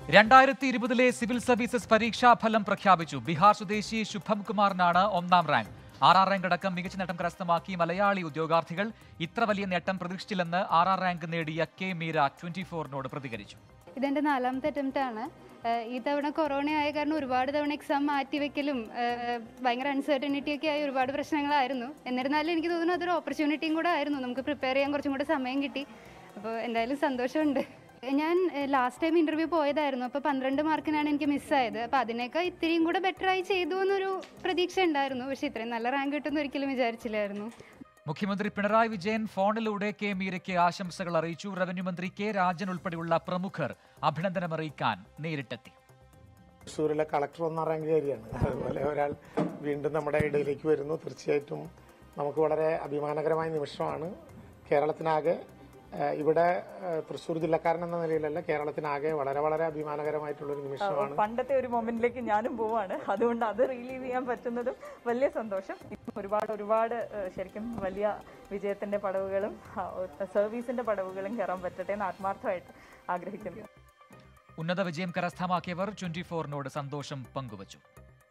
രണ്ടായിരത്തി ഇരുപതിലെ civil services പരീക്ഷാ ഫലം പ്രഖ്യാപിച്ചു ബീഹാർ സ്വദേശി ശുഭം കുമാറിനാണ് ഒന്നാം റാങ്ക് ആറാം റാങ്ക് അടക്കം മികച്ച നേട്ടം കരസ്ഥമാക്കി മലയാളി ഉദ്യോഗാർത്ഥികൾ ഇത്ര വലിയ നേട്ടം പ്രതീക്ഷിച്ചില്ലെന്ന് ആറാം റാങ്ക് നേടിയ കെ മീര ട്വന്റി ഫോറിനോട് പ്രതികരിച്ചു ഇതെൻ്റെ നാലാമത്തെ അറ്റംപ്റ്റ് ആണ് ഏഹ് ഈ തവണ കൊറോണ ആയ കാരണം ഒരുപാട് തവണ എക്സാം മാറ്റിവെക്കലും ഏഹ് ഭയങ്കര അൺസർട്ടനിറ്റി ഒക്കെ ആയി ഒരുപാട് പ്രശ്നങ്ങളായിരുന്നു എന്നിരുന്നാലും എനിക്ക് തോന്നുന്നു അതൊരു ഓപ്പർച്യൂണിറ്റിയും കൂടെ ആയിരുന്നു നമുക്ക് പ്രിപ്പയർ ചെയ്യാൻ കുറച്ചും കൂടെ സമയം കിട്ടി അപ്പോൾ എന്തായാലും സന്തോഷമുണ്ട് ഞാൻ ലാസ്റ്റ് ടൈം ഇൻ്റർവ്യൂ പോയതായിരുന്നു അപ്പോൾ പന്ത്രണ്ട് മാർക്കിനാണ് എനിക്ക് മിസ്സായത് അപ്പോൾ അതിനേക്കാൾ ഇത്തിരിയും കൂടെ ബെറ്ററായി ചെയ്തു എന്നൊരു പ്രതീക്ഷ ഉണ്ടായിരുന്നു പക്ഷേ ഇത്രയും നല്ല റാങ്ക് കിട്ടുമെന്ന് ഒരിക്കലും വിചാരിച്ചില്ലായിരുന്നു മുഖ്യമന്ത്രി പിണറായി വിജയൻ ഫോണിലൂടെ കെ മീരയ്ക്ക് ആശംസകൾ അറിയിച്ചു റവന്യൂ മന്ത്രി കെ രാജൻ ഉൾപ്പെടെയുള്ള പ്രമുഖർ അഭിനന്ദനം അറിയിക്കാൻ നേരിട്ടെത്തി തൃശ്ശൂരിലെ കളക്ടർ ഒന്നാം റാങ്കുകാരിയാണ് അതുപോലെ ഒരാൾ വീണ്ടും നമ്മുടെ ഇടയിലേക്ക് വരുന്നു തീർച്ചയായിട്ടും നമുക്ക് വളരെ അഭിമാനകരമായ നിമിഷമാണ് കേരളത്തിനാകെ ഏഹ്, ഇവിടെ ഏഹ്, തൃശ്ശൂർ ജില്ലക്കാരൻ എന്ന നിലയിലല്ല കേരളത്തിനാകെ വളരെ വളരെ അഭിമാനകരമായിട്ടുള്ളൊരു നിമിഷമാണ് പണ്ടത്തെ ഒരു മൊമെന്റിലേക്ക് ഞാനും പോവാണ് അതുകൊണ്ട് അത് റിലീവ് ചെയ്യാൻ പറ്റുന്നതും വലിയ സന്തോഷം ഇപ്പം ഒരുപാട് ഒരുപാട് ഏഹ്, ശരിക്കും വലിയ വിജയത്തിന്റെ പടവുകളും ആ, സർവീസിന്റെ പടവുകളും കയറാൻ പറ്റട്ടെ എന്ന് ആത്മാർത്ഥമായിട്ട് ആഗ്രഹിക്കുന്നു ഉന്നത വിജയം കരസ്ഥമാക്കിയവർ ട്വന്റി ഫോറിനോട് സന്തോഷം പങ്കുവച്ചു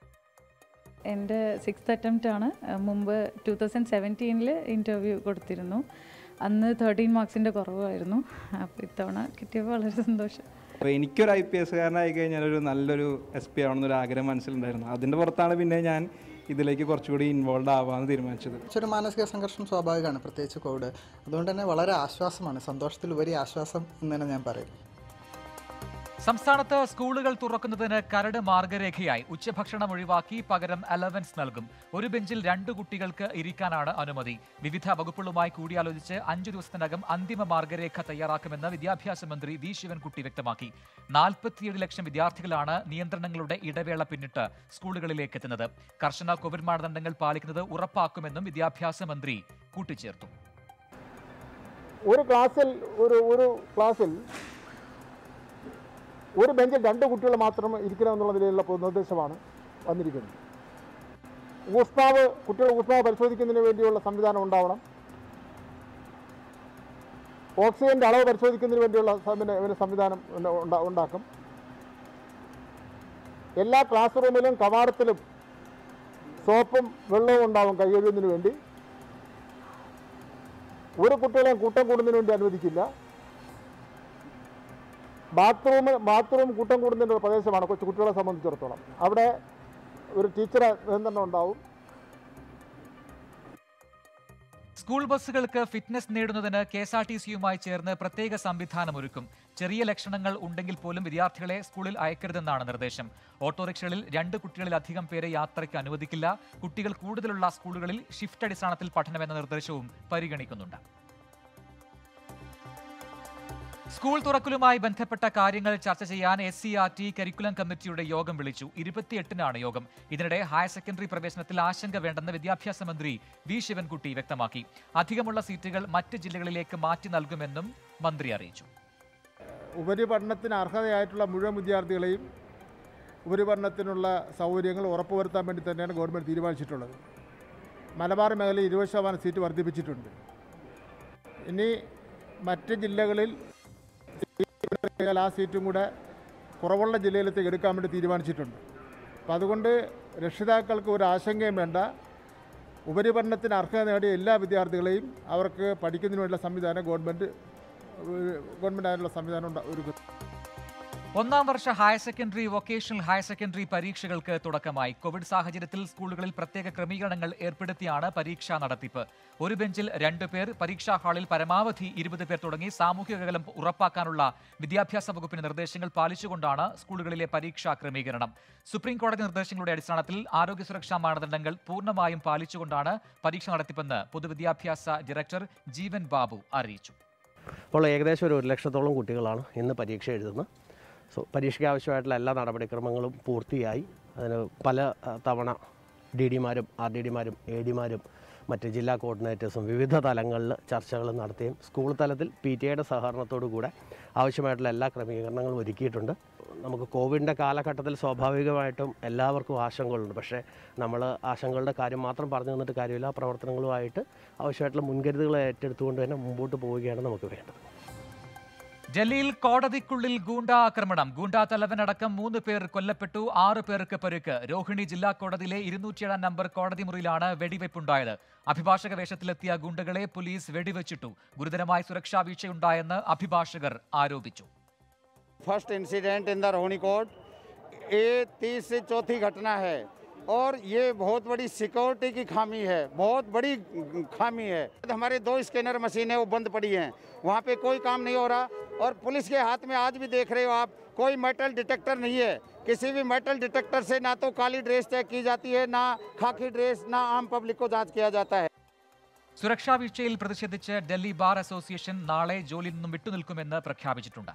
എൻ്റെ സിക്സ്ത് അറ്റംപ്റ്റ് ആണ് അഹ് മുമ്പ് ടു തൗസൻഡ് സെവൻറ്റീനിൽ ഇൻ്റർവ്യൂ കൊടുത്തിരുന്നു അന്ന് തേർട്ടീൻ മാർക്സിൻ്റെ കുറവായിരുന്നു അപ്പോൾ ഇത്തവണ കിട്ടിയപ്പോൾ വളരെ സന്തോഷം അപ്പോൾ എനിക്കൊരു ഐ പി എസ്സുകാരനായി കഴിഞ്ഞാൽ ഒരു നല്ലൊരു എസ് പി ആവണമെന്നൊരു ആഗ്രഹം മനസ്സിലുണ്ടായിരുന്നു അതിൻ്റെ പുറത്താണ് പിന്നെ ഞാൻ ഇതിലേക്ക് കുറച്ചുകൂടി ഇൻവോൾവ് ആവാമെന്ന് തീരുമാനിച്ചത് ചെറിയ മാനസിക സംഘർഷം സ്വാഭാവികമാണ് പ്രത്യേകിച്ച് കോവിഡ് അതുകൊണ്ട് തന്നെ വളരെ ആശ്വാസമാണ് സന്തോഷത്തിലുപരി ആശ്വാസം എന്ന് തന്നെ ഞാൻ പറയും സംസ്ഥാനത്ത് സ്കൂളുകൾ തുറക്കുന്നതിന് കരട് മാർഗരേഖയായി ഉച്ചഭക്ഷണം ഒഴിവാക്കി പകരം അലവൻസ് നൽകും ഒരു ബെഞ്ചിൽ രണ്ടു കുട്ടികൾക്ക് ഇരിക്കാനാണ് അനുമതി വിവിധ വകുപ്പുകളുമായി കൂടിയാലോചിച്ച് അഞ്ചു ദിവസത്തിനകം അന്തിമ മാർഗരേഖ തയ്യാറാക്കുമെന്ന് വിദ്യാഭ്യാസ മന്ത്രി വി ശിവൻകുട്ടി വ്യക്തമാക്കി നാൽപ്പത്തിയേഴ് ലക്ഷം വിദ്യാർത്ഥികളാണ് നിയന്ത്രണങ്ങളുടെ ഇടവേള പിന്നിട്ട് സ്കൂളുകളിലേക്ക് എത്തുന്നത് കർശന കോവിഡ് മാനദണ്ഡങ്ങൾ പാലിക്കുന്നത് ഉറപ്പാക്കുമെന്നും വിദ്യാഭ്യാസ മന്ത്രി കൂട്ടിച്ചേർത്തു ഒരു ക്ലാസ്സിൽ ഒരു ഒരു ക്ലാസ്സിൽ ഒരു ബെഞ്ചിൽ രണ്ട് കുട്ടികൾ മാത്രം ഇരിക്കണം എന്നുള്ള നിലയിലുള്ള പൊതു നിർദ്ദേശമാണ് വന്നിരിക്കുന്നത് ഊഷ്മാവ് കുട്ടികൾ ഊഷ്മാവ് പരിശോധിക്കുന്നതിന് വേണ്ടിയുള്ള സംവിധാനം ഉണ്ടാവണം ഓക്സിജന്റെ അളവ് പരിശോധിക്കുന്നതിന് വേണ്ടിയുള്ള സംവിധ- ഒരു സംവിധാനം ഉണ്ട- ഉണ്ടാ- ഉണ്ടാക്കും എല്ലാ ക്ലാസ് റൂമിലും കവാടത്തിലും സോപ്പും വെള്ളവും ഉണ്ടാവും കൈ കഴുകുന്നതിന് വേണ്ടി ഒരു കുട്ടികളെയും കൂട്ടം കൂടുന്നതിന് വേണ്ടി അനുവദിക്കില്ല ബാത്റൂം ബാത്റൂം കൂട്ടം കൂടുന്നതിൻ്റെ ഒരു പ്രദേശമാണ് കൊച്ചു കുട്ടികളെ സംബന്ധിച്ചിടത്തോളം അവിടെ ഒരു ടീച്ചറെ നിയന്ത്രണം ഉണ്ടാവും സ്കൂൾ ബസ്സുകൾക്ക് ഫിറ്റ്നസ് നേടുന്നതിന് കെ എസ് ആർ ടി സിയുമായി ചേർന്ന് പ്രത്യേക സംവിധാനം ഒരുക്കും ചെറിയ ലക്ഷണങ്ങൾ ഉണ്ടെങ്കിൽ പോലും വിദ്യാർത്ഥികളെ സ്കൂളിൽ അയക്കരുതെന്നാണ് നിർദ്ദേശം ഓട്ടോറിക്ഷകളിൽ രണ്ട് കുട്ടികളിലധികം പേരെ യാത്രയ്ക്ക് അനുവദിക്കില്ല കുട്ടികൾ കൂടുതലുള്ള സ്കൂളുകളിൽ ഷിഫ്റ്റ് അടിസ്ഥാനത്തിൽ പഠനമെന്ന നിർദ്ദേശവും പരിഗണിക്കുന്നുണ്ട് സ്കൂൾ തുറക്കലുമായി ബന്ധപ്പെട്ട കാര്യങ്ങൾ ചർച്ച ചെയ്യാൻ S C R T curriculum കമ്മിറ്റിയുടെ യോഗം വിളിച്ചു ഇരുപത്തിയെട്ടിനാണ് യോഗം ഇതിനിടെ ഹയർ സെക്കൻഡറി പ്രവേശനത്തിൽ ആശങ്ക വേണ്ടെന്ന് വിദ്യാഭ്യാസ മന്ത്രി വി ശിവൻകുട്ടി വ്യക്തമാക്കി അധികമുള്ള സീറ്റുകൾ മറ്റ് ജില്ലകളിലേക്ക് മാറ്റി നൽകുമെന്നും മന്ത്രി അറിയിച്ചു ഉപരിപഠനത്തിന് അർഹതയായിട്ടുള്ള മുഴുവൻ വിദ്യാർത്ഥികളെയും ഉപരിപഠനത്തിനുള്ള സൗകര്യങ്ങൾ ഉറപ്പുവരുത്താൻ വേണ്ടി തന്നെയാണ് ഗവൺമെൻറ് തീരുമാനിച്ചിട്ടുള്ളത് മലബാർ മേഖലയിൽ ഇരുപത് ശതമാനം സീറ്റ് വർദ്ധിപ്പിച്ചിട്ടുണ്ട് ഇനി മറ്റ് ജില്ലകളിൽ ആ സീറ്റും കൂടെ കുറവുള്ള ജില്ലയിലേക്ക് എടുക്കാൻ വേണ്ടി തീരുമാനിച്ചിട്ടുണ്ട് അപ്പം അതുകൊണ്ട് രക്ഷിതാക്കൾക്ക് ഒരു ആശങ്കയും വേണ്ട ഉപരിപഠനത്തിന് അർഹത നേടിയ എല്ലാ വിദ്യാർത്ഥികളെയും അവർക്ക് പഠിക്കുന്നതിന് വേണ്ടിയുള്ള സംവിധാനം ഗവൺമെൻറ് ഗവൺമെൻറ് അതിനുള്ള സംവിധാനം ഉണ്ടാ- ഒരുക്കും ഒന്നാം വർഷ higher secondary vocational higher secondary പരീക്ഷകൾക്ക് തുടക്കമായി കോവിഡ് സാഹചര്യത്തിൽ സ്കൂളുകളിൽ പ്രത്യേക ക്രമീകരണങ്ങൾ ഏർപ്പെടുത്തിയാണ് പരീക്ഷാ നടത്തിപ്പ് ഒരു ബെഞ്ചിൽ രണ്ട് പേർ പരീക്ഷാ ഹാളിൽ പരമാവധി ഇരുപത് പേർ തുടങ്ങി സാമൂഹിക അകലം ഉറപ്പാക്കാനുള്ള വിദ്യാഭ്യാസ വകുപ്പിന്റെ നിർദ്ദേശങ്ങൾ പാലിച്ചുകൊണ്ടാണ് സ്കൂളുകളിലെ പരീക്ഷാ ക്രമീകരണം സുപ്രീം കോടതി നിർദ്ദേശങ്ങളുടെ അടിസ്ഥാനത്തിൽ ആരോഗ്യ സുരക്ഷാ മാനദണ്ഡങ്ങൾ പൂർണ്ണമായും പാലിച്ചുകൊണ്ടാണ് പരീക്ഷ നടത്തിപ്പെന്ന് പൊതുവിദ്യാഭ്യാസ ഡയറക്ടർ ജീവൻ ബാബു അറിയിച്ചു അപ്പോൾ ഏകദേശം ഒരു ഒരു ലക്ഷത്തോളം കുട്ടികളാണ് ഇന്ന് പരീക്ഷ എഴുതുന്നത് സോ പരീക്ഷയ്ക്ക് ആവശ്യമായിട്ടുള്ള എല്ലാ നടപടിക്രമങ്ങളും പൂർത്തിയായി അതിന് പല ആ, തവണ ഡി ഡിമാരും ആർ ഡി ഡിമാരും എ ഡിമാരും മറ്റ് ജില്ലാ കോർഡിനേറ്റേഴ്സും വിവിധ തലങ്ങളിൽ ചർച്ചകൾ നടത്തുകയും സ്കൂൾ തലത്തിൽ പി ടി എയുടെ സഹകരണത്തോടു കൂടെ ആവശ്യമായിട്ടുള്ള എല്ലാ ക്രമീകരണങ്ങളും ഒരുക്കിയിട്ടുണ്ട് നമുക്ക് കോവിഡിൻ്റെ കാലഘട്ടത്തിൽ സ്വാഭാവികമായിട്ടും എല്ലാവർക്കും ആശങ്കകളുണ്ട് പക്ഷേ നമ്മൾ ആശങ്കകളുടെ കാര്യം മാത്രം പറഞ്ഞു തന്നിട്ട് കാര്യമില്ല ആ പ്രവർത്തനങ്ങളുമായിട്ട് ആവശ്യമായിട്ടുള്ള മുൻകരുതലുകൾ ഏറ്റെടുത്തുകൊണ്ട് തന്നെ മുമ്പോട്ട് പോവുകയാണ് നമുക്ക് വേണ്ടത് ഡൽഹിയിൽ കോടതിക്കുള്ളിൽ ഗൂണ്ടാ ആക്രമണം ഗൂണ്ടാ തലവനടക്കം മൂന്ന് പേർ കൊല്ലപ്പെട്ടു ആറ് പേർക്ക് പരുക്ക് രോഹിണി ജില്ലാ കോടതിയിലെ ഇരുന്നൂറ്റിയേഴാം നമ്പർ കോടതി മുറിയിലാണ് വെടിവയ്പുണ്ടായത് അഭിഭാഷക വേഷത്തിലെത്തിയ ഗുണ്ടകളെ പോലീസ് വെടിവെച്ചിട്ടു ഗുരുതരമായ സുരക്ഷാ വീഴ്ചയുണ്ടായെന്ന് അഭിഭാഷകർ ആരോപിച്ചു first incident in the Rohini court ये तीस से चौथी घटना है और ये बहुत बड़ी सिक्योरिटी की खामी है बहुत बड़ी खामी है हमारे दो स्कैनर मशीनें वो बंद पड़ी हैं वहाँ पे कोई काम नहीं हो रहा और पुलिस के हाथ में आज भी देख रहे हो आप कोई मेटल डिटेक्टर नहीं है किसी भी मेटल डिटेक्टर से ना तो काली ड्रेस चेक की जाती है ना खाकी ड्रेस ना आम पब्लिक को जांच किया जाता है സുരക്ഷാ വീഴ്ചയിൽ പ്രതിഷേധിച്ച് ഡൽഹി ബാർ അസോസിയേഷൻ നാളെ ജോലിയിൽ നിന്നും വിട്ടുനിൽക്കുമെന്ന് പ്രഖ്യാപിച്ചിട്ടുണ്ട്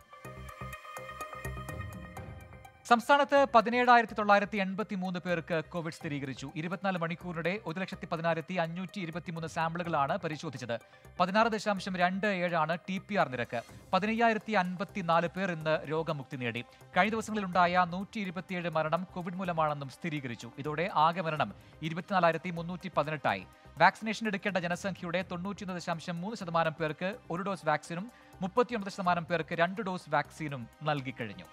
സംസ്ഥാനത്ത് പതിനേഴായിരത്തി തൊള്ളായിരത്തി എൺപത്തി മൂന്ന് പേർക്ക് കോവിഡ് സ്ഥിരീകരിച്ചു ഇരുപത്തിനാല് മണിക്കൂറിനിടെ ഒരു ലക്ഷത്തി പതിനായിരത്തി അഞ്ഞൂറ്റി ഇരുപത്തിമൂന്ന് സാമ്പിളുകളാണ് പരിശോധിച്ചത് പതിനാറ് ദശാംശം രണ്ട് ഏഴാണ് ടി പി ആർ നിരക്ക് പതിനയ്യായിരത്തി അൻപത്തിനാല് പേർ ഇന്ന് രോഗമുക്തി നേടി കഴിഞ്ഞ ദിവസങ്ങളിലുണ്ടായ നൂറ്റി ഇരുപത്തിയേഴ് മരണം കോവിഡ് മൂലമാണെന്നും സ്ഥിരീകരിച്ചു ഇതോടെ ആകെ മരണം ഇരുപത്തിനാലായിരത്തി മുന്നൂറ്റി പതിനെട്ടായി വാക്സിനേഷൻ എടുക്കേണ്ട ജനസംഖ്യയുടെ തൊണ്ണൂറ്റിയൊന്ന് ദശാംശം മൂന്ന് ശതമാനം പേർക്ക് ഒരു ഡോസ് വാക്സിനും മുപ്പത്തിയൊൻപത് ശതമാനം പേർക്ക് രണ്ട് ഡോസ് വാക്സിനും നൽകിക്കഴിഞ്ഞു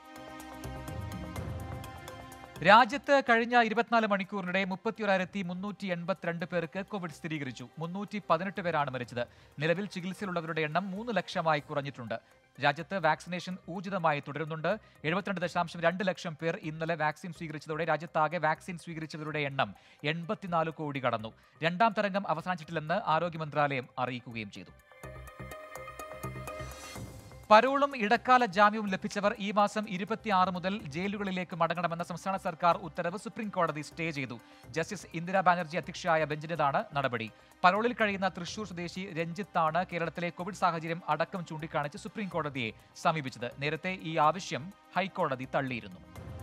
രാജ്യത്ത് കഴിഞ്ഞ ഇരുപത്തിനാല് മണിക്കൂറിനിടെ മുപ്പത്തിയൊരായിരത്തി മുന്നൂറ്റി എൺപത്തിരണ്ട് പേർക്ക് കോവിഡ് സ്ഥിരീകരിച്ചു മുന്നൂറ്റി പതിനെട്ട് പേരാണ് മരിച്ചത് നിലവിൽ ചികിത്സയിലുള്ളവരുടെ എണ്ണം മൂന്ന് ലക്ഷമായി കുറഞ്ഞിട്ടുണ്ട് രാജ്യത്ത് വാക്സിനേഷൻ ഊർജിതമായി തുടരുന്നുണ്ട് എഴുപത്തിരണ്ട് ദശാംശം രണ്ട് ലക്ഷം പേർ ഇന്നലെ വാക്സിൻ സ്വീകരിച്ചതോടെ രാജ്യത്താകെ വാക്സിൻ സ്വീകരിച്ചവരുടെ എണ്ണം എൺപത്തിനാല് കോടി കടന്നു രണ്ടാം തരംഗം അവസാനിച്ചിട്ടില്ലെന്ന് ആരോഗ്യ മന്ത്രാലയം അറിയിക്കുകയും ചെയ്തു പരോളും ഇടക്കാല ജാമ്യവും ലഭിച്ചവർ ഈ മാസം ഇരുപത്തിയാറ് മുതൽ ജയിലുകളിലേക്ക് മടങ്ങണമെന്ന സംസ്ഥാന സർക്കാർ ഉത്തരവ് സുപ്രീം കോടതി സ്റ്റേ ചെയ്തു ജസ്റ്റിസ് ഇന്ദിരാ ബാനർജി അധ്യക്ഷയായ ബെഞ്ചിന്റേതാണ് നടപടി പരോളിൽ കഴിയുന്ന തൃശൂർ സ്വദേശി രഞ്ജിത്താണ് കേരളത്തിലെ കോവിഡ് സാഹചര്യം അടക്കം ചൂണ്ടിക്കാണിച്ച് സുപ്രീം കോടതിയെ സമീപിച്ചത് നേരത്തെ ഈ ആവശ്യം ഹൈക്കോടതി തള്ളിയിരുന്നു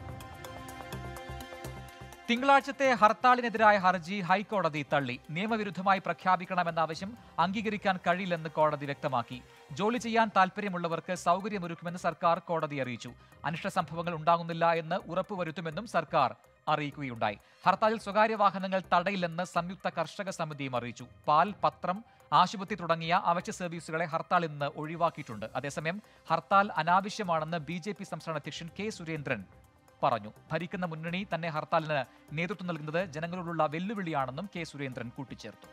തിങ്കളാഴ്ചത്തെ ഹർത്താലിനെതിരായ ഹർജി ഹൈക്കോടതി തള്ളി നിയമവിരുദ്ധമായി പ്രഖ്യാപിക്കണമെന്ന ആവശ്യം അംഗീകരിക്കാൻ കഴിയില്ലെന്ന് കോടതി വ്യക്തമാക്കി ജോലി ചെയ്യാൻ താൽപ്പര്യമുള്ളവർക്ക് സൗകര്യമൊരുക്കുമെന്ന് സർക്കാർ കോടതി അറിയിച്ചു അനിഷ്ട സംഭവങ്ങൾ ഉണ്ടാകുന്നില്ല എന്ന് ഉറപ്പുവരുത്തുമെന്നും സർക്കാർ അറിയിക്കുകയുണ്ടായി ഹർത്താലിൽ സ്വകാര്യ വാഹനങ്ങൾ തടയില്ലെന്ന് സംയുക്ത കർഷക സമിതിയും അറിയിച്ചു പാൽ പത്രം ആശുപത്രി തുടങ്ങിയ അവശ്യ സർവീസുകളെ ഹർത്താൽ ഇന്ന് ഒഴിവാക്കിയിട്ടുണ്ട് അതേസമയം ഹർത്താൽ അനാവശ്യമാണെന്ന് ബി സംസ്ഥാന അധ്യക്ഷൻ കെ സുരേന്ദ്രൻ പറഞ്ഞു ഭരിക്കുന്ന മുന്നണി തന്നെ ഹർത്താലിന് നേതൃത്വം നൽകുന്നത് ജനങ്ങളോടുള്ള വെല്ലുവിളിയാണെന്നും കെ സുരേന്ദ്രൻ കൂട്ടിച്ചേർത്തു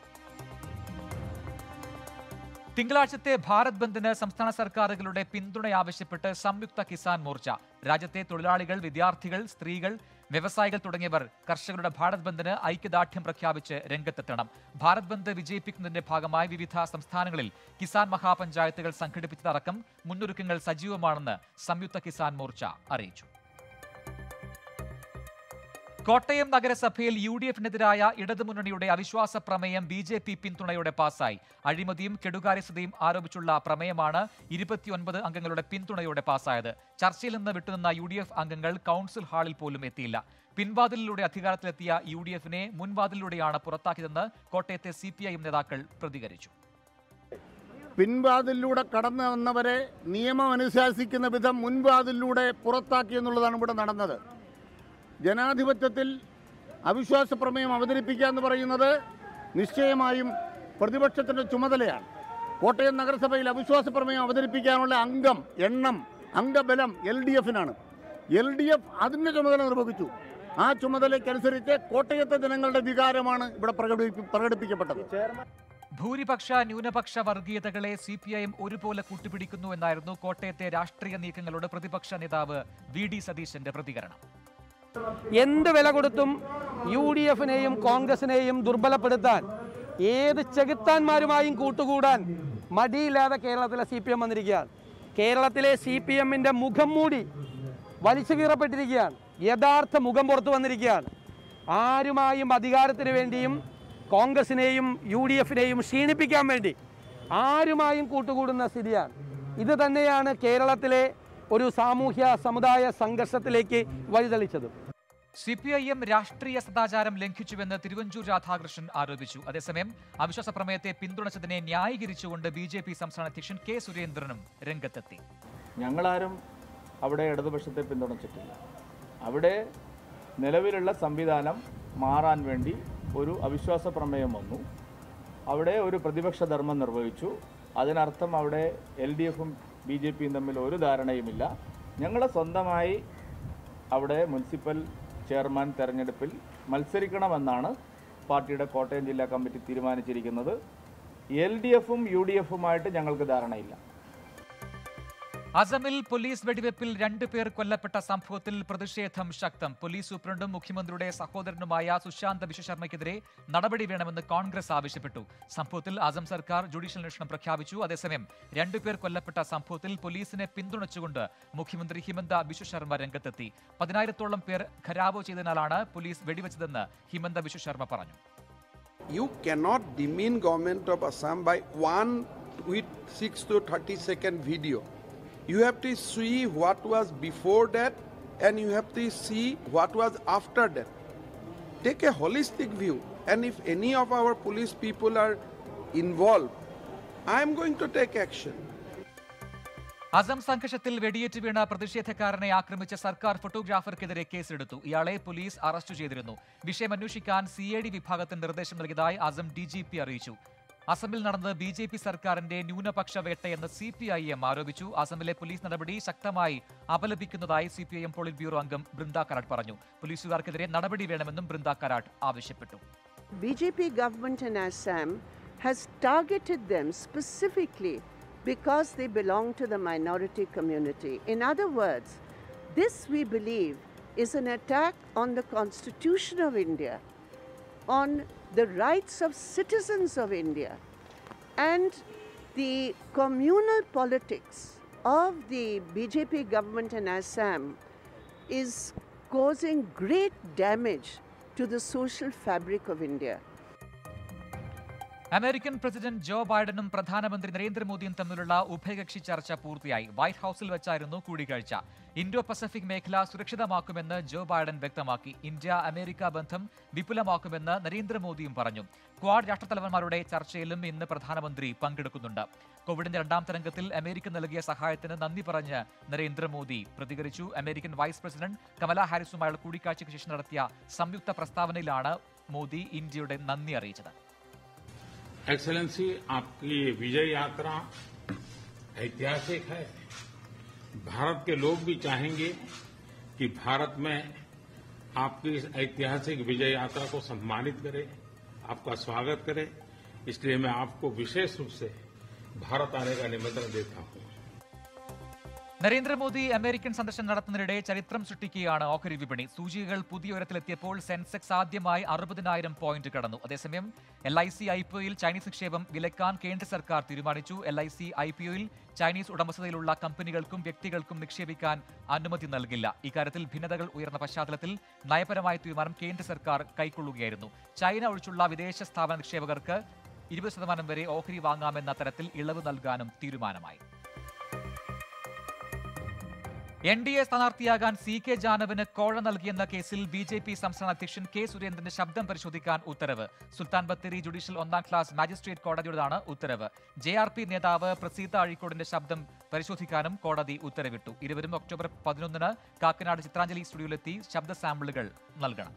തിങ്കളാഴ്ചത്തെ ഭാരത് ബന്ദിന് സംസ്ഥാന സർക്കാരുകളുടെ പിന്തുണ ആവശ്യപ്പെട്ട് സംയുക്ത കിസാൻ മോർച്ച രാജ്യത്തെ തൊഴിലാളികൾ വിദ്യാർത്ഥികൾ സ്ത്രീകൾ വ്യവസായികൾ തുടങ്ങിയവർ കർഷകരുടെ ഭാരത് ബന്ദിന് ഐക്യദാർഢ്യം പ്രഖ്യാപിച്ച് രംഗത്തെത്തണം ഭാരത് ബന്ദ് വിജയിപ്പിക്കുന്നതിന്റെ ഭാഗമായി വിവിധ സംസ്ഥാനങ്ങളിൽ കിസാൻ മഹാപഞ്ചായത്തുകൾ സംഘടിപ്പിച്ചതടക്കം മുന്നൊരുക്കങ്ങൾ സജീവമാണെന്ന് സംയുക്ത കിസാൻ മോർച്ച അറിയിച്ചു കോട്ടയം നഗരസഭയിൽ യു ഡി എഫിനെതിരായ ഇടതുമുന്നണിയുടെ അവിശ്വാസ പ്രമേയം ബി ജെ പി പിന്തുണയോടെ പാസായി അഴിമതിയും കെടുകാര്യസ്ഥതയും ആരോപിച്ചുള്ള പ്രമേയമാണ് ഇരുപത്തിയൊൻപത് അംഗങ്ങളുടെ പിന്തുണയോടെ പാസായത് ചർച്ചയിൽ നിന്ന് വിട്ടുനിന്ന യു ഡി എഫ് അംഗങ്ങൾ കൗൺസിൽ ഹാളിൽ പോലും എത്തിയില്ല പിൻവാതിലിലൂടെ അധികാരത്തിലെത്തിയ യു ഡി എഫിനെ മുൻവാതിലിലൂടെയാണ് പുറത്താക്കിയതെന്ന് കോട്ടയത്തെ സി പി ഐ എം നേതാക്കൾ പ്രതികരിച്ചു പിൻവാതിലൂടെ കടന്നു വന്നവരെ നിയമം അനുശാസിക്കുന്ന വിധം മുൻവാതിലൂടെ പുറത്താക്കി എന്നുള്ളതാണ് ഇവിടെ നടന്നത് ജനാധിപത്യത്തിൽ അവിശ്വാസ പ്രമേയം അവതരിപ്പിക്കുക എന്ന് പറയുന്നത് നിശ്ചയമായും പ്രതിപക്ഷത്തിൻ്റെ ചുമതലയാണ് കോട്ടയം നഗരസഭയിൽ അവിശ്വാസ പ്രമേയം അവതരിപ്പിക്കാനുള്ള അംഗം എണ്ണം അംഗബലം എൽ ഡി എഫിനാണ് എൽ ഡി എഫ് അതിൻ്റെ ചുമതല നിർവഹിച്ചു ആ ചുമതലയ്ക്കനുസരിച്ച് കോട്ടയത്തെ ജനങ്ങളുടെ വികാരമാണ് ഇവിടെ പ്രകടിപ്പി പ്രകടിപ്പിക്കപ്പെട്ടത് ഭൂരിപക്ഷ ന്യൂനപക്ഷ വർഗീയതകളെ സി പി ഐ എം ഒരുപോലെ കൂട്ടുപിടിക്കുന്നു എന്നായിരുന്നു കോട്ടയത്തെ രാഷ്ട്രീയ നീക്കങ്ങളോട് പ്രതിപക്ഷ നേതാവ് വി ഡി സതീശന്റെ പ്രതികരണം എന്ത് വില കൊടുത്തും യു ഡി എഫിനെയും കോൺഗ്രസിനെയും ദുർബലപ്പെടുത്താൻ ഏത് ചെകുത്താന്മാരുമായും കൂട്ടുകൂടാൻ മടിയില്ലാതെ കേരളത്തിലെ സി പി എം വന്നിരിക്കുകയാണ് കേരളത്തിലെ സി പി എമ്മിൻ്റെ മുഖം മൂടി വലിച്ചു കീറപ്പെട്ടിരിക്കുകയാണ് യഥാർത്ഥ മുഖം പുറത്തു വന്നിരിക്കുകയാണ് ആരുമായും അധികാരത്തിന് വേണ്ടിയും കോൺഗ്രസിനെയും യു ഡി എഫിനെയും ക്ഷീണിപ്പിക്കാൻ വേണ്ടി ആരുമായും കൂട്ടുകൂടുന്ന സ്ഥിതിയാണ് ഇത് തന്നെയാണ് കേരളത്തിലെ ഒരു സാമൂഹ്യ സമുദായ സംഘർഷത്തിലേക്ക് വഴിതെളിച്ചത് സി പി ഐ എം രാഷ്ട്രീയ സദാചാരം ലംഘിച്ചുവെന്ന് തിരുവഞ്ചൂർ രാധാകൃഷ്ണൻ ആരോപിച്ചു അതേസമയം അവിശ്വാസ പ്രമേയത്തെ പിന്തുണച്ചതിനെ ന്യായീകരിച്ചുകൊണ്ട് ബി ജെ പി സംസ്ഥാന അധ്യക്ഷൻ കെ സുരേന്ദ്രനും രംഗത്തെത്തി ഞങ്ങളാരും അവിടെ ഇടതുപക്ഷത്തെ പിന്തുണച്ചിട്ടില്ല അവിടെ നിലവിലുള്ള സംവിധാനം മാറാൻ വേണ്ടി ഒരു അവിശ്വാസ പ്രമേയം വന്നു അവിടെ ഒരു പ്രതിപക്ഷ ധർമ്മം നിർവഹിച്ചു അതിനർത്ഥം അവിടെ എൽ ഡി എഫും ബി ജെ പിയും തമ്മിൽ ഒരു ധാരണയുമില്ല ഞങ്ങൾ സ്വന്തമായി അവിടെ മുനിസിപ്പൽ ചെയർമാൻ തെരഞ്ഞെടുപ്പിൽ മത്സരിക്കണമെന്നാണ് പാർട്ടിയുടെ കോട്ടയം ജില്ലാ കമ്മിറ്റി തീരുമാനിച്ചിരിക്കുന്നത് എൽ ഡി എഫും യു ഡി എഫുമായിട്ട് ഞങ്ങൾക്ക് ധാരണയില്ല അസമിൽ പോലീസ് വെടിവെപ്പിൽ രണ്ടു പേർ കൊല്ലപ്പെട്ട സംഭവത്തിൽ പ്രതിഷേധം ശക്തം പോലീസ് സൂപ്രണ്ടും മുഖ്യമന്ത്രിയുടെ സഹോദരനുമായ സുശാന്ത് വിശ്വശർമ്മയ്ക്കെതിരെ നടപടി വേണമെന്ന് കോൺഗ്രസ് ആവശ്യപ്പെട്ടു സംഭവത്തിൽ അസം സർക്കാർ ജുഡീഷ്യൽ അന്വേഷണം പ്രഖ്യാപിച്ചു അതേസമയം രണ്ടുപേർ കൊല്ലപ്പെട്ട സംഭവത്തിൽ പോലീസിനെ പിന്തുണച്ചുകൊണ്ട് മുഖ്യമന്ത്രി ഹിമന്ത ബിശ്വശർമ്മ രംഗത്തെത്തി പതിനായിരത്തോളം പേർ ഖരാവോ ചെയ്തതിനാലാണ് പോലീസ് വെടിവെച്ചതെന്ന് ഹിമന്ത ബിശ്വശർമ്മ പറഞ്ഞു You cannot demean government of Assam by one with 6 to 30 second video. You have to see what was before that and you have to see what was after that. Take a holistic view and if any of our police people are involved, I am going to take action. Assam സംഘർഷത്തിൽ വെടിയേറ്റ് വീണ പ്രതിഷേധക്കാരനെ ആക്രമിച്ച സർക്കാർ ഫോട്ടോഗ്രാഫർക്കെതിരെ കേസെടുത്തു ഇയാളെ police arrest ചെയ്തിരുന്നു വിഷയം അന്വേഷിക്കാൻ C I D വിഭാഗത്തിന് നിർദ്ദേശം നൽകിയതായി അസം ഡി ജി പി അറിയിച്ചു അസമിൽ നടന്നത് ബി ജെ പി സർക്കാരിന്റെ ന്യൂനപക്ഷ വേട്ടയെന്ന് സി പി ഐ എം ആരോപിച്ചു അസമിലെ പോലീസ് നടപടി ശക്തമായി അപലപിക്കുന്നതായി C P I M politburo അംഗം ബൃന്ദ കരാട്ട് പറഞ്ഞു പോലീസുകാർക്കെതിരെ നടപടി വേണമെന്നും ബൃന്ദ കരാട്ട് ആവശ്യപ്പെട്ടു BJP government in Assam has targeted them specifically because they belong to the minority community. In other words, this we believe is an attack on the constitution of India, on the rights of citizens of India, and the communal politics of the BJP government in Assam is causing great damage to the social fabric of India. American president Joe ബൈഡനും പ്രധാനമന്ത്രി നരേന്ദ്രമോദിയും തമ്മിലുള്ള ഉഭയകക്ഷി ചർച്ച പൂർത്തിയായി white ഹൌസിൽ വെച്ചായിരുന്നു കൂടിക്കാഴ്ച ഇൻഡോ പസഫിക് മേഖല സുരക്ഷിതമാക്കുമെന്ന് ജോ ബൈഡൻ വ്യക്തമാക്കി ഇന്ത്യ അമേരിക്ക ബന്ധം വിപുലമാക്കുമെന്ന് നരേന്ദ്രമോദിയും പറഞ്ഞു ക്വാഡ് രാഷ്ട്രത്തലവന്മാരുടെ ചർച്ചയിലും ഇന്ന് പ്രധാനമന്ത്രി പങ്കെടുക്കുന്നുണ്ട് കോവിഡിന്റെ രണ്ടാം തരംഗത്തിൽ അമേരിക്ക നൽകിയ സഹായത്തിന് നന്ദി പറഞ്ഞ് നരേന്ദ്രമോദി പ്രതികരിച്ചു അമേരിക്കൻ വൈസ് പ്രസിഡന്റ് കമല ഹാരിസുമായുള്ള കൂടിക്കാഴ്ചയ്ക്ക് ശേഷം നടത്തിയ സംയുക്ത പ്രസ്താവനയിലാണ് മോദി ഇന്ത്യയുടെ നന്ദി അറിയിച്ചത് एक्सेलेंसी आपकी ये विजय यात्रा ऐतिहासिक है भारत के लोग भी चाहेंगे कि भारत में आपकी इस ऐतिहासिक विजय यात्रा को सम्मानित करें आपका स्वागत करें इसलिए मैं आपको विशेष रूप से भारत आने का निमंत्रण देता हूं നരേന്ദ്രമോദി അമേരിക്കൻ സന്ദർശനം നടത്തുന്നതിനിടെ ചരിത്രം സൃഷ്ടിക്കുകയാണ് ഓഹരി വിപണി സൂചികകൾ പുതിയ ഉയരത്തിലെത്തിയപ്പോൾ സെൻസെക്സ് ആദ്യമായി അറുപതിനായിരം പോയിന്റ് കടന്നു അതേസമയം L I C I P ഒയിൽ ചൈനീസ് നിക്ഷേപം വിലക്കാൻ കേന്ദ്ര സർക്കാർ തീരുമാനിച്ചു L I C I P ഒയിൽ ചൈനീസ് ഉടമസ്ഥതയിലുള്ള കമ്പനികൾക്കും വ്യക്തികൾക്കും നിക്ഷേപിക്കാൻ അനുമതി നൽകില്ല ഇക്കാര്യത്തിൽ ഭിന്നതകൾ ഉയർന്ന പശ്ചാത്തലത്തിൽ നയപരമായ തീരുമാനം കേന്ദ്ര സർക്കാർ കൈക്കൊള്ളുകയായിരുന്നു ചൈന ഒഴിച്ചുള്ള വിദേശ സ്ഥാപന നിക്ഷേപകർക്ക് ഇരുപത് ശതമാനം വരെ ഓഹരി വാങ്ങാമെന്ന തരത്തിൽ ഇളവ് നൽകാനും തീരുമാനമായി എൻ ഡി എ സ്ഥാനാർത്ഥിയാകാൻ സി കെ ജാനവിന് കോഴ നൽകിയെന്ന കേസിൽ ബി ജെ പി സംസ്ഥാന അധ്യക്ഷൻ കെ സുരേന്ദ്രന്റെ ശബ്ദം പരിശോധിക്കാൻ ഉത്തരവ് സുൽത്താൻ ബത്തേരി ജുഡീഷ്യൽ ഒന്നാം ക്ലാസ് മാജിസ്ട്രേറ്റ് കോടതിയുടേതാണ് ഉത്തരവ് ജെ ആർ പി നേതാവ് പ്രസീത അഴീക്കോടിന്റെ ശബ്ദം പരിശോധിക്കാനും കോടതി ഉത്തരവിട്ടു ഇരുവരും ഒക്ടോബർ പതിനൊന്നിന് കാക്കനാട് ചിത്രാഞ്ജലി സ്റ്റുഡിയോയിലെത്തി ശബ്ദ സാമ്പിളുകൾ നൽകണം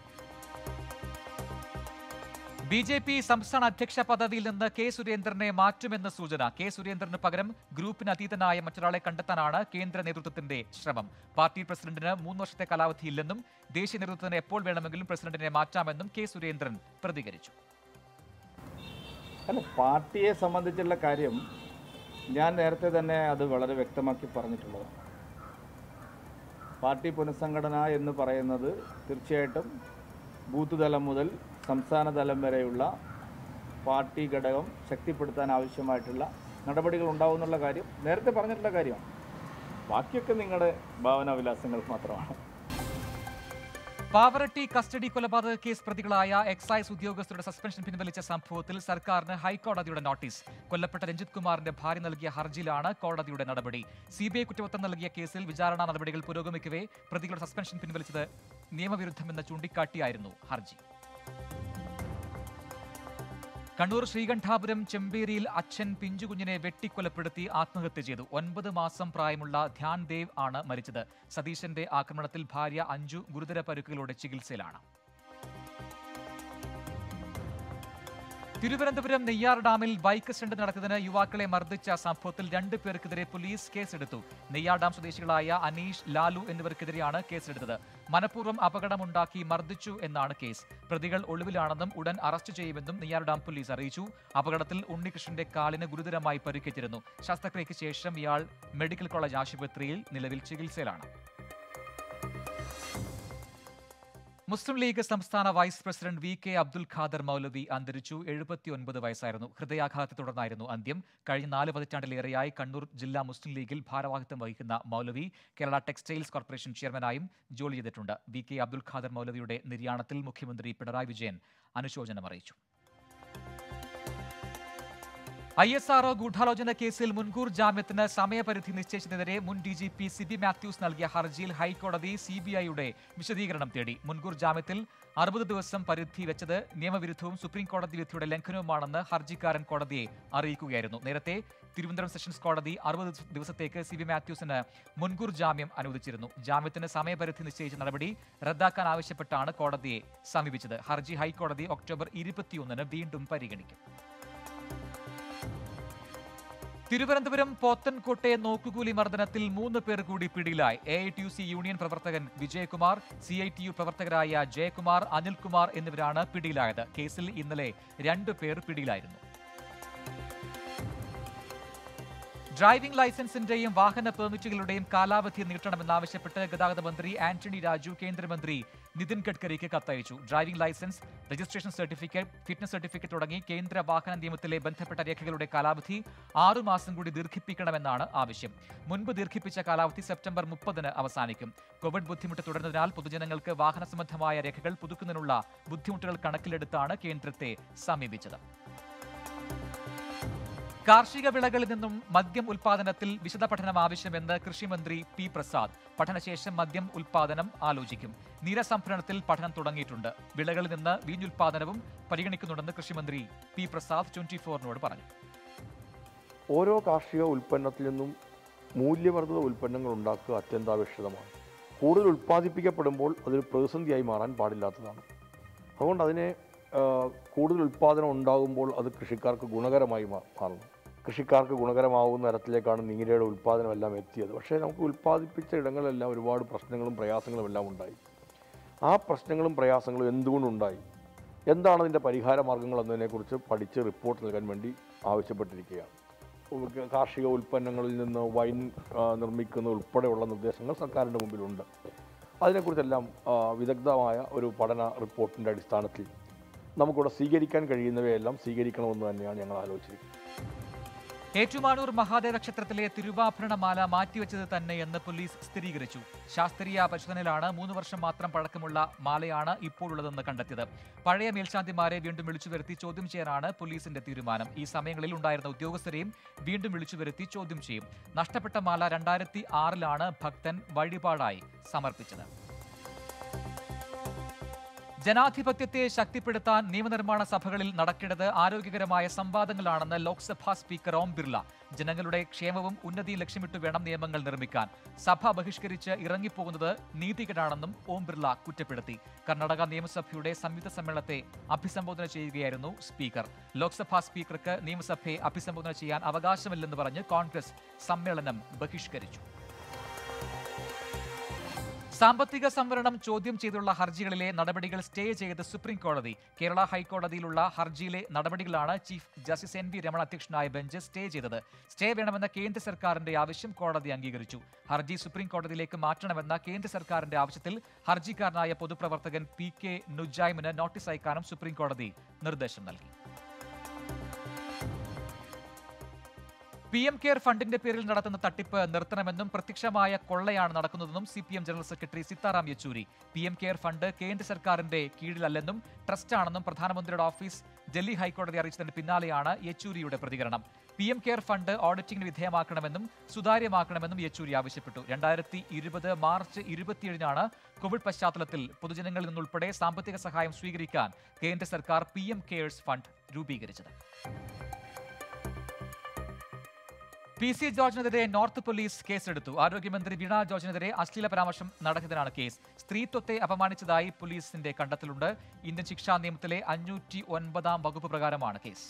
ബി ജെ പി സംസ്ഥാന അധ്യക്ഷ പദവിയിൽ നിന്ന് കെ സുരേന്ദ്രനെ മാറ്റുമെന്ന് സൂചന കെ സുരേന്ദ്രന് പകരം ഗ്രൂപ്പിന് അതീതനായ മറ്റൊരാളെ കണ്ടെത്താനാണ് കേന്ദ്ര നേതൃത്വത്തിന്റെ ശ്രമം പാർട്ടി പ്രസിഡന്റിന് മൂന്ന് വർഷത്തെ കാലാവധിയില്ലെന്നും ദേശീയ നേതൃത്വത്തിന് എപ്പോൾ വേണമെങ്കിലും പ്രസിഡന്റിനെ മാറ്റാമെന്നും കെ സുരേന്ദ്രൻ പ്രതികരിച്ചു അല്ല പാർട്ടിയെ സംബന്ധിച്ചുള്ള കാര്യം ഞാൻ നേരത്തെ തന്നെ അത് വളരെ വ്യക്തമാക്കി പറഞ്ഞിട്ടുള്ളതാണ് പാർട്ടി പുനഃസംഘടന എന്ന് പറയുന്നത് തീർച്ചയായിട്ടും ബൂത്ത് തലം മുതൽ സംസ്ഥാന തലം വരെയുള്ള പാർട്ടി ഘടകം ശക്തിപ്പെടുത്താൻ ആവശ്യമായിട്ടുള്ള നടപടികൾ ഉണ്ടാവുമെന്നുള്ള കാര്യം നേരത്തെ പറഞ്ഞിട്ടുള്ള കാര്യമാണ് ബാക്കിയൊക്കെ നിങ്ങളുടെ ഭാവനാവിലാസങ്ങൾ മാത്രമാണ് പാവറട്ടി കസ്റ്റഡി കൊലപാതക കേസ് പ്രതികളായ എക്സൈസ് ഉദ്യോഗസ്ഥരുടെ സസ്പെൻഷൻ പിൻവലിച്ച സംഭവത്തിൽ സർക്കാരിന് ഹൈക്കോടതിയുടെ നോട്ടീസ് കൊല്ലപ്പെട്ട രഞ്ജിത് കുമാറിന്റെ ഭാര്യ നൽകിയ ഹർജിയിലാണ് കോടതിയുടെ നടപടി സിബിഐ കുറ്റപത്രം നൽകിയ കേസിൽ വിചാരണാ നടപടികൾ പുരോഗമിക്കവേ പ്രതികളുടെ സസ്പെൻഷൻ പിൻവലിച്ചത് നിയമവിരുദ്ധമെന്ന് ചൂണ്ടിക്കാട്ടിയായിരുന്നു ഹർജി കണ്ണൂർ ശ്രീകണ്ഠാപുരം ചെമ്പേരിയിൽ അച്ഛൻ പിഞ്ചുകുഞ്ഞിനെ വെട്ടിക്കൊലപ്പെടുത്തി ആത്മഹത്യ ചെയ്തു ഒൻപത് മാസം പ്രായമുള്ള ധ്യാൻ ദേവ് ആണ് മരിച്ചത് സതീശന്റെ ആക്രമണത്തിൽ ഭാര്യ അഞ്ജു ഗുരുതര പരുക്കുകളോടെ ചികിത്സയിലാണ് തിരുവനന്തപുരം നെയ്യാർ ഡാമിൽ ബൈക്ക് സ്റ്റണ്ട് നടത്തിയതിന് യുവാക്കളെ മർദ്ദിച്ച സംഭവത്തിൽ രണ്ടു പേർക്കെതിരെ പോലീസ് കേസെടുത്തു നെയ്യാർ ഡാം സ്വദേശികളായ അനീഷ് ലാലു എന്നിവർക്കെതിരെയാണ് കേസെടുത്തത് മനഃപൂർവ്വം അപകടമുണ്ടാക്കി മർദ്ദിച്ചു എന്നാണ് കേസ് പ്രതികൾ ഒളിവിലാണെന്നും ഉടൻ അറസ്റ്റ് ചെയ്യുമെന്നും നെയ്യാർ ഡാം പോലീസ് അറിയിച്ചു അപകടത്തിൽ ഉണ്ണികൃഷ്ണന്റെ കാലിന് ഗുരുതരമായി പരിക്കേറ്റിരുന്നു ശസ്ത്രക്രിയയ്ക്ക് ശേഷം ഇയാൾ മെഡിക്കൽ കോളേജ് ആശുപത്രിയിൽ നിലവിൽ ചികിത്സയിലാണ് മുസ്ലിം ലീഗ് സംസ്ഥാന vice president V K Abdul Khader Moulavi അന്തരിച്ചു എഴുപത്തിയൊൻപത് വയസ്സായിരുന്നു ഹൃദയാഘാതത്തെ തുടർന്നായിരുന്നു അന്ത്യം കഴിഞ്ഞ നാല് പതിറ്റാണ്ടിലേറെയായി കണ്ണൂർ ജില്ലാ മുസ്ലിം ലീഗിൽ ഭാരവാഹിത്വം വഹിക്കുന്ന മൗലവി കേരള ടെക്സ്റ്റൈൽസ് കോർപ്പറേഷൻ ചെയർമാനായും ജോലി ചെയ്തിട്ടുണ്ട് വി കെ അബ്ദുൽ ഖാദർ മൗലവിയുടെ നിര്യാണത്തിൽ മുഖ്യമന്ത്രി പിണറായി വിജയൻ അനുശോചനം അറിയിച്ചു ഐ എസ് ആർഒ ഗൂഢാലോചന കേസിൽ മുൻകൂർ ജാമ്യത്തിന് സമയപരിധി നിശ്ചയിച്ചതിനെതിരെ മുൻ D G P Siby Mathews നൽകിയ ഹർജിയിൽ ഹൈക്കോടതി സി ബി ഐയുടെ വിശദീകരണം തേടി മുൻകൂർ ജാമ്യത്തിൽ അറുപത് ദിവസം പരിധി വെച്ചത് നിയമവിരുദ്ധവും സുപ്രീം കോടതി വിധിയുടെ ലംഘനവുമാണെന്ന് ഹർജിക്കാരൻ കോടതിയെ അറിയിക്കുകയായിരുന്നു നേരത്തെ തിരുവനന്തപുരം സെഷൻസ് കോടതി അറുപത് ദിവസത്തേക്ക് സി ബി മാത്യൂസിന് മുൻകൂർ ജാമ്യം അനുവദിച്ചിരുന്നു ജാമ്യത്തിന് സമയപരിധി നിശ്ചയിച്ച നടപടി റദ്ദാക്കാൻ ആവശ്യപ്പെട്ടാണ് കോടതിയെ സമീപിച്ചത് ഹർജി ഹൈക്കോടതി ഒക്ടോബർ ഇരുപത്തിയൊന്നിന് വീണ്ടും പരിഗണിക്കും തിരുവനന്തപുരം പോത്തൻകോട്ടെ നോക്കുകൂലി മർദ്ദനത്തിൽ മൂന്ന് പേർ കൂടി പിടിയിലായി A I T U C union പ്രവർത്തകൻ Vijayakumar C I T U പ്രവർത്തകരായ ജയകുമാർ അനിൽകുമാർ എന്നിവരാണ് പിടിയിലായത് കേസിൽ ഇന്നലെ രണ്ടു പേർ പിടിയിലായിരുന്നു ഡ്രൈവിംഗ് ലൈസൻസിന്റെയും വാഹന പെർമിറ്റുകളുടെയും കാലാവധി നീട്ടണമെന്നാവശ്യപ്പെട്ട് ഗതാഗത മന്ത്രി ആന്റണി രാജു കേന്ദ്രമന്ത്രി നിതിൻ ഗഡ്കരിക്ക് കത്തയച്ചു driving licence registration certificate fitness certificate തുടങ്ങി കേന്ദ്ര വാഹന നിയമത്തിലെ ബന്ധപ്പെട്ട രേഖകളുടെ കാലാവധി ആറുമാസം കൂടി ദീർഘിപ്പിക്കണമെന്നാണ് ആവശ്യം മുൻപ് ദീർഘിപ്പിച്ച കാലാവധി സെപ്റ്റംബർ മുപ്പതിന് അവസാനിക്കും കോവിഡ് ബുദ്ധിമുട്ട് തുടരുന്നതിനാൽ പൊതുജനങ്ങൾക്ക് വാഹന സംബന്ധമായ രേഖകൾ പുതുക്കുന്നതിനുള്ള ബുദ്ധിമുട്ടുകൾ കണക്കിലെടുത്താണ് കേന്ദ്രത്തെ സമീപിച്ചത് കാർഷിക വിളകളിൽ നിന്നും മദ്യം ഉൽപാദനത്തിൽ വിശദ പഠനം ആവശ്യമെന്ന് കൃഷിമന്ത്രി പി പ്രസാദ് പഠനശേഷം മദ്യം ഉൽപാദനം ആലോചിക്കും നീരസംഭരണത്തിൽ പഠനം തുടങ്ങിയിട്ടുണ്ട് വിളകളിൽ നിന്ന് വീഞ്ഞുൽപാദനവും പരിഗണിക്കുന്നുണ്ടെന്ന് കൃഷിമന്ത്രി പി പ്രസാദ് ട്വന്റി ഫോറിനോട് പറഞ്ഞു ഓരോ കാർഷിക ഉൽപ്പന്നത്തിൽ നിന്നും മൂല്യവർദ്ധിത ഉൽപ്പന്നങ്ങൾ ഉണ്ടാക്കുക അത്യന്താപേക്ഷിതമാണ് കൂടുതൽ ഉൽപ്പാദിപ്പിക്കപ്പെടുമ്പോൾ അതൊരു പ്രതിസന്ധിയായി മാറാൻ പാടില്ലാത്തതാണ് അതുകൊണ്ട് അതിനെ ആ, കൂടുതൽ ഉൽപ്പാദനം ഉണ്ടാകുമ്പോൾ അത് കൃഷിക്കാർക്ക് ഗുണകരമായി മാ- മാറുന്നു കൃഷിക്കാർക്ക് ഗുണകരമാവുന്ന തരത്തിലേക്കാണ് നീരയുടെ ഉൽപ്പാദനം എല്ലാം എത്തിയത് പക്ഷേ നമുക്ക് ഉൽപ്പാദിപ്പിച്ച ഇടങ്ങളിലെല്ലാം ഒരുപാട് പ്രശ്നങ്ങളും പ്രയാസങ്ങളും എല്ലാം ഉണ്ടായി ആ പ്രശ്നങ്ങളും പ്രയാസങ്ങളും എന്തുകൊണ്ടുണ്ടായി എന്താണ് അതിൻ്റെ പരിഹാര മാർഗങ്ങൾ എന്നതിനെക്കുറിച്ച് പഠിച്ച് റിപ്പോർട്ട് നൽകാൻ വേണ്ടി ആവശ്യപ്പെട്ടിരിക്കുകയാണ് ഉ- കാർഷിക ഉൽപ്പന്നങ്ങളിൽ നിന്ന് വൈൻ ആ, നിർമ്മിക്കുന്നത് ഉൾപ്പെടെയുള്ള നിർദ്ദേശങ്ങൾ സർക്കാരിൻ്റെ മുമ്പിലുണ്ട് അതിനെക്കുറിച്ചെല്ലാം ആ, വിദഗ്ധമായ ഒരു പഠന റിപ്പോർട്ടിൻ്റെ അടിസ്ഥാനത്തിൽ നമുക്കിവിടെ സ്വീകരിക്കാൻ കഴിയുന്നവയെല്ലാം സ്വീകരിക്കണമെന്ന് തന്നെയാണ് ഞങ്ങൾ ആലോചിച്ചിരിക്കുന്നത് ഏറ്റുമാനൂർ മഹാദേവ ക്ഷേത്രത്തിലെ തിരുവാഭരണമാല മാറ്റിവെച്ചത് തന്നെയെന്ന് പോലീസ് സ്ഥിരീകരിച്ചു ശാസ്ത്രീയ പരിശോധനയിലാണ് മൂന്ന് വർഷം മാത്രം പഴക്കമുള്ള മാലയാണ് ഇപ്പോഴുള്ളതെന്ന് കണ്ടെത്തിയത് പഴയ മേൽശാന്തിമാരെ വീണ്ടും വിളിച്ചു വരുത്തി ചോദ്യം ചെയ്യാനാണ് പോലീസിന്റെ തീരുമാനം ഈ സമയങ്ങളിൽ ഉണ്ടായിരുന്ന ഉദ്യോഗസ്ഥരെയും വീണ്ടും വിളിച്ചു വരുത്തി ചോദ്യം ചെയ്യും നഷ്ടപ്പെട്ട മാല രണ്ടായിരത്തി ആറിലാണ് ഭക്തൻ വഴിപാടായി സമർപ്പിച്ചത് ജനാധിപത്യത്തെ ശക്തിപ്പെടുത്താൻ നിയമനിർമ്മാണ സഭകളിൽ നടക്കേണ്ടത് ആരോഗ്യകരമായ സംവാദങ്ങളാണെന്ന് ലോക്സഭാ സ്പീക്കർ ഓം ബിർള ജനങ്ങളുടെ ക്ഷേമവും ഉന്നതിയും ലക്ഷ്യമിട്ട് വേണം നിയമങ്ങൾ നിർമ്മിക്കാൻ സഭ ബഹിഷ്കരിച്ച് ഇറങ്ങിപ്പോകുന്നത് നീതികേടാണെന്നും ഓം ബിർള കുറ്റപ്പെടുത്തി കർണാടക നിയമസഭയുടെ സംയുക്ത സമ്മേളനത്തെ അഭിസംബോധന ചെയ്യുകയായിരുന്നു സ്പീക്കർ ലോക്സഭാ സ്പീക്കർക്ക് നിയമസഭയെ അഭിസംബോധന ചെയ്യാൻ അവകാശമില്ലെന്ന് പറഞ്ഞ് കോൺഗ്രസ് സമ്മേളനം ബഹിഷ്കരിച്ചു സാമ്പത്തിക സംവരണം ചോദ്യം ചെയ്തുള്ള ഹർജികളിലെ നടപടികൾ സ്റ്റേ ചെയ്ത് സുപ്രീം കോടതി കേരള ഹൈക്കോടതിയിലുള്ള ഹർജിയിലെ നടപടികളാണ് chief justice N V Ramana അധ്യക്ഷനായ ബെഞ്ച് സ്റ്റേ ചെയ്തത് സ്റ്റേ വേണമെന്ന കേന്ദ്ര സർക്കാരിന്റെ ആവശ്യം കോടതി അംഗീകരിച്ചു ഹർജി സുപ്രീം കോടതിയിലേക്ക് മാറ്റണമെന്ന കേന്ദ്ര സർക്കാരിന്റെ ആവശ്യത്തിൽ ഹർജിക്കാരനായ പൊതുപ്രവർത്തകൻ പി കെ നുജൈമിന് നോട്ടീസ് അയക്കാനും സുപ്രീം കോടതി നിർദ്ദേശം നൽകി പി എം കെയർ ഫണ്ടിന്റെ പേരിൽ നടത്തുന്ന തട്ടിപ്പ് നിർത്തണമെന്നും പ്രത്യക്ഷമായ കൊള്ളയാണ് നടക്കുന്നതെന്നും C P M general secretary Sitaram Yechury P M care fund കേന്ദ്ര സർക്കാരിന്റെ കീഴിലല്ലെന്നും ട്രസ്റ്റാണെന്നും പ്രധാനമന്ത്രിയുടെ ഓഫീസ് ഡൽഹി ഹൈക്കോടതി അറിയിച്ചതിന് പിന്നാലെയാണ് യെച്ചൂരിയുടെ പ്രതികരണം പി എം കെയർ ഫണ്ട് ഓഡിറ്റിംഗിന് വിധേയമാക്കണമെന്നും സുതാര്യമാക്കണമെന്നും യെച്ചൂരി ആവശ്യപ്പെട്ടു രണ്ടായിരത്തി ഇരുപത് മാർച്ച് ഇരുപത്തിയേഴിനാണ് കോവിഡ് പശ്ചാത്തലത്തിൽ പൊതുജനങ്ങളിൽ നിന്നുൾപ്പെടെ സാമ്പത്തിക സഹായം സ്വീകരിക്കാൻ കേന്ദ്ര സർക്കാർ പി എം കെയേഴ്സ് ഫണ്ട് രൂപീകരിച്ചത് പി സി ജോർജിനെതിരെ നോർത്ത് പോലീസ് കേസെടുത്തു ആരോഗ്യമന്ത്രി വീണ ജോർജിനെതിരെ അശ്ലീല പരാമർശം നടത്തിയതിനാണ് കേസ് സ്ത്രീത്വത്തെ അപമാനിച്ചതായി പോലീസിന്റെ കണ്ടെത്തലുണ്ട് ഇന്ത്യൻ ശിക്ഷാ നിയമത്തിലെ അഞ്ഞൂറ്റി ഒൻപതാം വകുപ്പ് പ്രകാരമാണ് കേസ്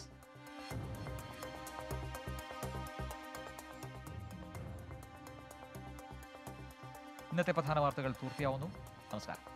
ഇന്നത്തെ പ്രധാന വാർത്തകൾ പൂർത്തിയാവുന്നു നമസ്കാരം